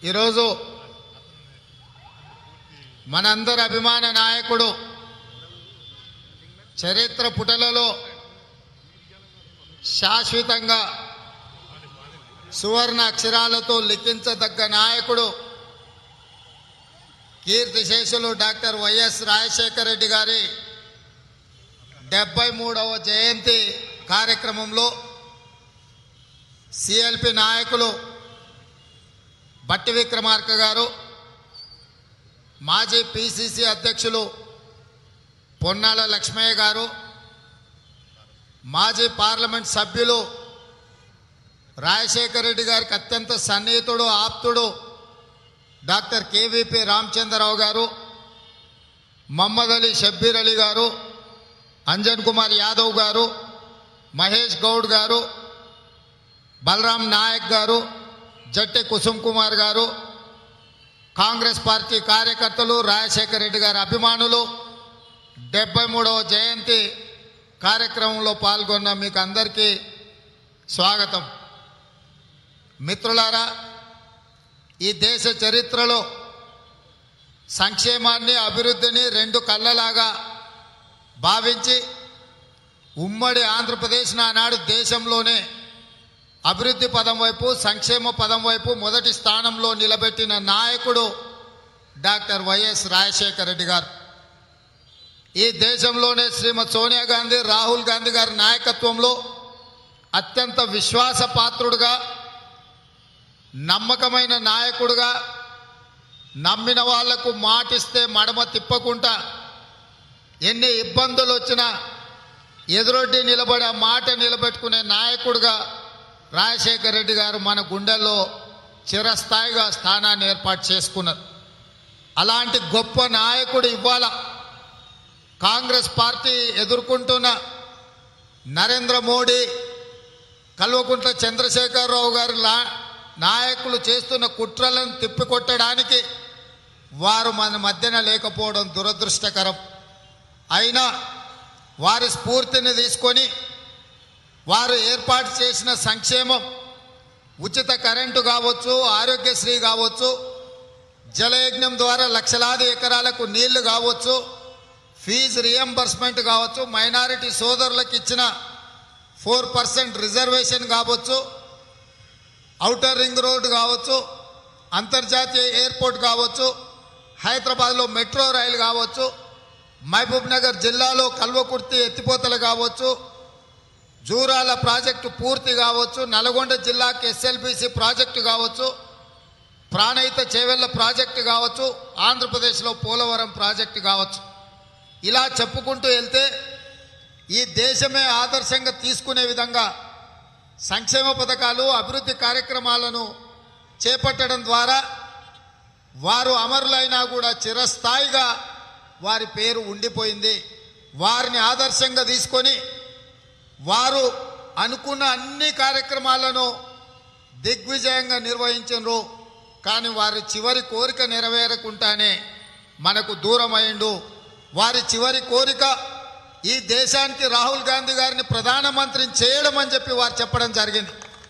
ఈరోజు మనందరి అభిమాన నాయకుడు చరిత్ర పుటలలో శాశ్వతంగా సువర్ణ అక్షరాలతో లిఖించదగ్గ నాయకుడు కీర్తిశేషులు డాక్టర్ వైఎస్ రాజశేఖర రెడ్డి గారి డెబ్బై మూడవ జయంతి కార్యక్రమంలో సిఎల్పి నాయకులు బట్టి విక్రమార్క గారు మాజీ పిసిసి అధ్యక్షులు పొన్నాల లక్ష్మయ్య గారు మాజీ పార్లమెంట్ సభ్యులు రాజశేఖర రెడ్డి గారికి అత్యంత సన్నిహితుడు ఆప్తుడు డాక్టర్ కేవీపీ రామచంద్రరావు గారు మహమ్మద్ అలీ షబ్బీర్ అలీ గారు అంజన్ కుమార్ యాదవ్ గారు మహేష్ గౌడ్ గారు బలరాం నాయక్ గారు జట్టి కుసుమ్ కుమార్ గారు కాంగ్రెస్ పార్టీ కార్యకర్తలు రాజశేఖర రెడ్డి గారి అభిమానులు డెబ్బై మూడవ జయంతి కార్యక్రమంలో పాల్గొన్న మీకు అందరికీ స్వాగతం మిత్రులారా ఈ దేశ చరిత్రలో సంక్షేమాన్ని అభివృద్ధిని రెండు కళ్ళలాగా భావించి ఉమ్మడి ఆంధ్రప్రదేశ్ నానాడు దేశంలోనే అభివృద్ధి పదం వైపు సంక్షేమ పదం వైపు మొదటి స్థానంలో నిలబెట్టిన నాయకుడు డాక్టర్ వైఎస్ రాజశేఖర రెడ్డి గారు ఈ దేశంలోనే శ్రీమతి సోనియా గాంధీ రాహుల్ గాంధీ గారి నాయకత్వంలో అత్యంత విశ్వాసపాత్రుడుగా నమ్మకమైన నాయకుడుగా నమ్మిన వాళ్లకు మాటిస్తే మడమ తిప్పకుండా ఎన్ని ఇబ్బందులు వచ్చినా ఎదురొడ్డి నిలబడి ఆ మాట నిలబెట్టుకునే నాయకుడుగా రాజశేఖర రెడ్డి గారు మన గుండెల్లో చిరస్థాయిగా స్థానాన్ని ఏర్పాటు చేసుకున్నారు అలాంటి గొప్ప నాయకుడు ఇవాళ కాంగ్రెస్ పార్టీ ఎదుర్కొంటున్న నరేంద్ర మోడీ కల్వకుంట్ల చంద్రశేఖరరావు గారి లా నాయకులు చేస్తున్న కుట్రలను తిప్పికొట్టడానికి వారు మన మధ్యన లేకపోవడం దురదృష్టకరం అయినా వారి స్ఫూర్తిని తీసుకొని వారు ఏర్పాటు చేసిన సంక్షేమం ఉచిత కరెంటు కావచ్చు ఆరోగ్యశ్రీ కావచ్చు జలయజ్ఞం ద్వారా లక్షలాది ఎకరాలకు నీళ్లు కావచ్చు ఫీజు రియంబర్స్మెంట్ కావచ్చు మైనారిటీ సోదరులకు ఇచ్చిన ఫోర్ పర్సెంట్ రిజర్వేషన్ కావచ్చు ఔటర్ రింగ్ రోడ్ కావచ్చు అంతర్జాతీయ ఎయిర్పోర్ట్ కావచ్చు హైదరాబాద్లో మెట్రో రైలు కావచ్చు మహబూబ్ నగర్ జిల్లాలో కల్వకుర్తి ఎత్తిపోతలు కావచ్చు జూరాల ప్రాజెక్టు పూర్తి కావచ్చు నల్గొండ జిల్లాకి ఎస్ఎల్బిసి ప్రాజెక్టు కావచ్చు ప్రాణహిత చేవెళ్ల ప్రాజెక్టు కావచ్చు ఆంధ్రప్రదేశ్లో పోలవరం ప్రాజెక్టు కావచ్చు ఇలా చెప్పుకుంటూ వెళ్తే ఈ దేశమే ఆదర్శంగా తీసుకునే విధంగా సంక్షేమ పథకాలు అభివృద్ధి కార్యక్రమాలను చేపట్టడం ద్వారా వారు అమరులైనా కూడా చిరస్థాయిగా వారి పేరు ఉండిపోయింది వారిని ఆదర్శంగా తీసుకొని వారు అనుకున్న అన్ని కార్యక్రమాలను దిగ్విజయంగా నిర్వహించరు కానీ వారి చివరి కోరిక నెరవేరకుండానే మనకు దూరమైండు వారి చివరి కోరిక ఈ దేశానికి రాహుల్ గాంధీ గారిని ప్రధానమంత్రిని చేయడం అని చెప్పి వారు చెప్పడం జరిగింది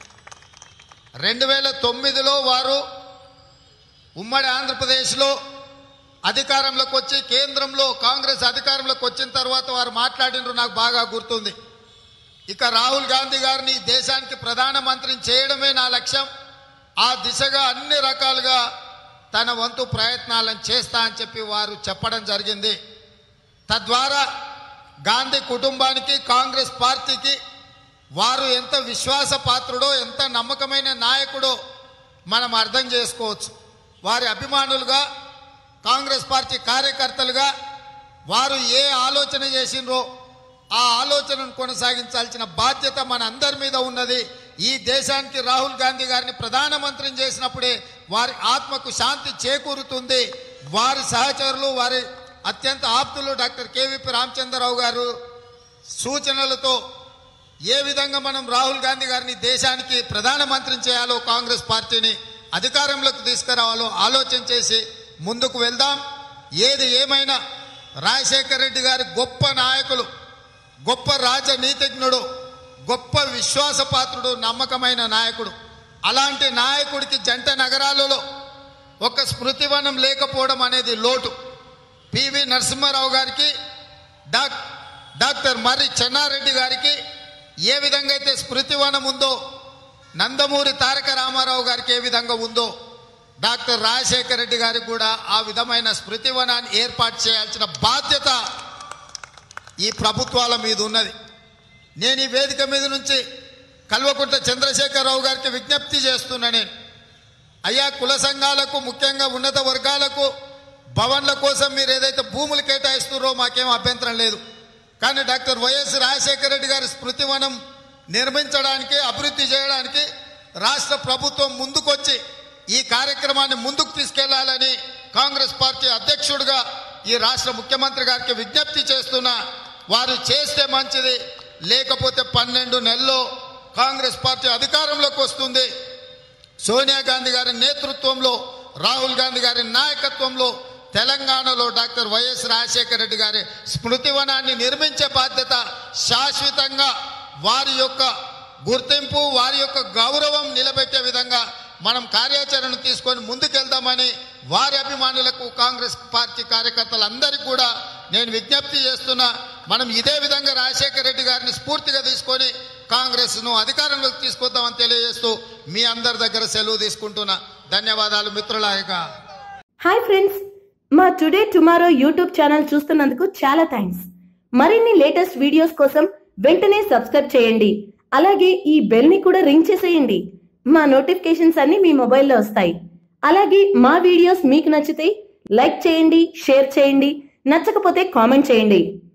రెండు వేల తొమ్మిదిలో వారు ఉమ్మడి ఆంధ్రప్రదేశ్లో అధికారంలోకి వచ్చి కేంద్రంలో కాంగ్రెస్ అధికారంలోకి వచ్చిన తర్వాత వారు మాట్లాడినరు నాకు బాగా గుర్తుంది ఇక రాహుల్ గాంధీ గారిని ఈ దేశానికి ప్రధానమంత్రిని చేయడమే నా లక్ష్యం ఆ దిశగా అన్ని రకాలుగా తన వంతు ప్రయత్నాలను చేస్తా అని చెప్పి వారు చెప్పడం జరిగింది తద్వారా గాంధీ కుటుంబానికి కాంగ్రెస్ పార్టీకి వారు ఎంత విశ్వాసపాత్రుడో ఎంత నమ్మకమైన నాయకుడో మనం అర్థం చేసుకోవచ్చు వారి అభిమానులుగా కాంగ్రెస్ పార్టీ కార్యకర్తలుగా వారు ఏ ఆలోచన చేసినరో ఆ ఆలోచనను కొనసాగించాల్సిన బాధ్యత మన అందరి మీద ఉన్నది ఈ దేశానికి రాహుల్ గాంధీ గారిని ప్రధానమంత్రిని చేసినప్పుడే వారి ఆత్మకు శాంతి చేకూరుతుంది వారి సహచరులు వారి అత్యంత ఆప్తులు డాక్టర్ కేవీపీ రామచంద్రరావు గారు సూచనలతో ఏ విధంగా మనం రాహుల్ గాంధీ గారిని దేశానికి ప్రధానమంత్రిని చేయాలో కాంగ్రెస్ పార్టీని అధికారంలోకి తీసుకురావాలో ఆలోచన చేసి ముందుకు వెళ్దాం ఏది ఏమైనా రాజశేఖర రెడ్డి గారి గొప్ప నాయకులు గొప్ప రాజనీతిజ్ఞుడు గొప్ప విశ్వాసపాత్రుడు నమ్మకమైన నాయకుడు అలాంటి నాయకుడికి జంట నగరాలలో ఒక స్మృతివనం లేకపోవడం అనేది లోటు పివి నరసింహారావు గారికి డాక్ డాక్టర్ మర్రి చెన్నారెడ్డి గారికి ఏ విధంగా అయితే స్మృతివనం ఉందో నందమూరి తారక రామారావు గారికి ఏ విధంగా ఉందో డాక్టర్ రాజశేఖర రెడ్డి గారికి కూడా ఆ విధమైన స్మృతివనాన్ని ఏర్పాటు చేయాల్సిన బాధ్యత ఈ ప్రభుత్వాల మీద ఉన్నది నేను ఈ వేదిక మీద నుంచి కల్వకుంట్ల చంద్రశేఖరరావు గారికి విజ్ఞప్తి చేస్తున్నా నేను అయ్యా కుల సంఘాలకు ముఖ్యంగా ఉన్నత వర్గాలకు భవన్ల కోసం మీరు ఏదైతే భూములు కేటాయిస్తున్నారో మాకేం అభ్యంతరం లేదు కానీ డాక్టర్ వైఎస్ రాజశేఖర రెడ్డి గారి స్మృతివనం నిర్మించడానికి అభివృద్ధి చేయడానికి రాష్ట్ర ప్రభుత్వం ముందుకొచ్చి ఈ కార్యక్రమాన్ని ముందుకు తీసుకెళ్లాలని కాంగ్రెస్ పార్టీ అధ్యక్షుడిగా ఈ రాష్ట్ర ముఖ్యమంత్రి గారికి విజ్ఞప్తి చేస్తున్నా వారు చేస్తే మంచిది లేకపోతే పన్నెండు నెలల్లో కాంగ్రెస్ పార్టీ అధికారంలోకి వస్తుంది సోనియా గాంధీ గారి నేతృత్వంలో రాహుల్ గాంధీ గారి నాయకత్వంలో తెలంగాణలో డాక్టర్ వైఎస్ రాజశేఖర రెడ్డి గారి స్మృతివనాన్ని నిర్మించే బాధ్యత శాశ్వతంగా వారి యొక్క గుర్తింపు వారి యొక్క గౌరవం నిలబెట్టే విధంగా మనం కార్యాచరణ తీసుకొని ముందుకెళ్దామని వారి అభిమానులకు కాంగ్రెస్ పార్టీ కార్యకర్తలందరికీ కూడా నేను విజ్ఞప్తి చేస్తున్నా మనం ఇదే విధంగా రాజశేఖర రెడ్డి గారిని స్ఫూర్తిగా తీసుకొని కాంగ్రెస్ను అధికారంలోకి తీసుకొద్దామని తెలియజేస్తూ మీ అందరి దగ్గర సెలవు తీసుకుంటున్నా ధన్యవాదాలు మిత్రులాగా హాయ్ ఫ్రెండ్స్ మా టుడే టుమారో యూట్యూబ్ ఛానల్ చూస్తున్నందుకు చాలా థ్యాంక్స్ మరిన్ని లేటెస్ట్ వీడియోస్ కోసం వెంటనే సబ్స్క్రైబ్ చేయండి అలాగే ఈ బెల్ ని కూడా రింగ్ చేసేయండి మా నోటిఫికేషన్స్ అన్ని మీ మొబైల్లో వస్తాయి అలాగే మా వీడియోస్ మీకు నచ్చితే లైక్ చేయండి షేర్ చేయండి నచ్చకపోతే కామెంట్ చేయండి